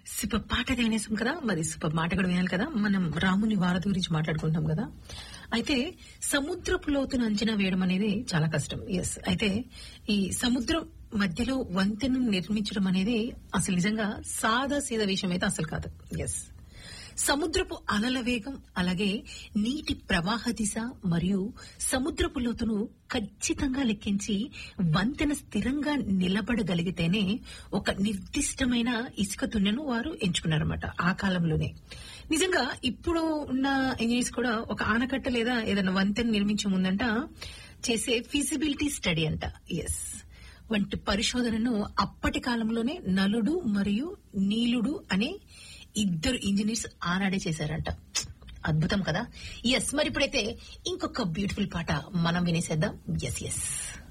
super పాట వినేసాం కదా మరి సూపర్ మాట కూడా వినాలి కదా మనం రాముని వారధి గురించి మాట్లాడుకుంటాం కదా అయితే సముద్రపు లోతును అంచనా వేయడం అనేది చాలా కష్టం ఎస్ అయితే ఈ సముద్రం మధ్యలో వంతెను నిర్మించడం అనేది అసలు నిజంగా సాదా సీదా విషయం అయితే అసలు కాదు ఎస్ సముద్రపు అలల వేగం అలాగే నీటి ప్రవాహ దిశ మరియు సముద్రపు లోతును ఖచ్చితంగా లెక్కించి వంతెన స్థిరంగా నిలబడగలిగితేనే ఒక నిర్దిష్టమైన ఇసుక తున్నెను వారు ఎంచుకున్నారన్నమాట ఆ కాలంలోనే నిజంగా ఇప్పుడు ఉన్న ఇంజనీర్స్ కూడా ఒక ఆనకట్ట లేదా ఏదైనా వంతెన నిర్మించే ముందంట చేసే ఫీజిబిలిటీ స్టడీ అంట ఎస్ వంటి పరిశోధనను అప్పటి కాలంలోనే నలుడు మరియు నీలుడు అనే ఇద్దరు ఇంజనీర్స్ ఆనాడే చేశారంట అద్భుతం కదా ఎస్ మరి ఇప్పుడైతే ఇంకొక బ్యూటిఫుల్ పాట మనం వినేసేద్దాం ఎస్ ఎస్